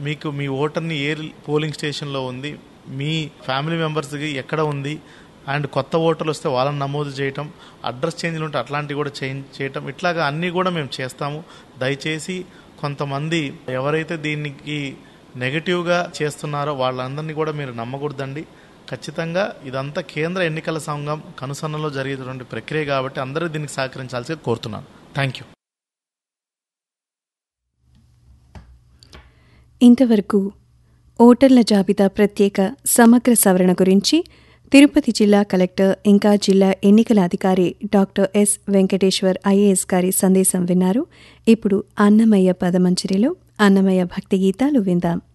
మీకు మీ ఓటర్ని ఏ పోలింగ్ స్టేషన్లో ఉంది మీ ఫ్యామిలీ మెంబర్స్కి ఎక్కడ ఉంది అండ్ కొత్త ఓటర్లు వస్తే వాళ్ళని నమోదు చేయటం అడ్రస్ చేంజ్లు ఉంటే అట్లాంటివి కూడా చేంజ్ చేయటం ఇట్లాగా అన్నీ కూడా మేము చేస్తాము దయచేసి కొంతమంది ఎవరైతే దీనికి నెగటివ్గా చేస్తున్నారో వాళ్ళందరినీ కూడా మీరు నమ్మకూడదండి ఖచ్చితంగా ఇదంతా కేంద్ర ఎన్నికల సంఘం కనుసన్నలో జరిగేటువంటి ప్రక్రియ కాబట్టి అందరూ దీనికి సహకరించాల్సి కోరుతున్నాను థ్యాంక్ యూ ఇంతవరకు ఓటర్ల జాబితా ప్రత్యేక సమగ్ర సవరణ గురించి తిరుపతి జిల్లా కలెక్టర్ ఇంకా జిల్లా ఎన్నికల అధికారి డాక్టర్ ఎస్ వెంకటేశ్వర్ ఐఏఎస్ గారి సందేశం విన్నారు ఇప్పుడు అన్నమయ్య పదమంచిరిలో అన్నమయ్య భక్తి గీతాలు విందాం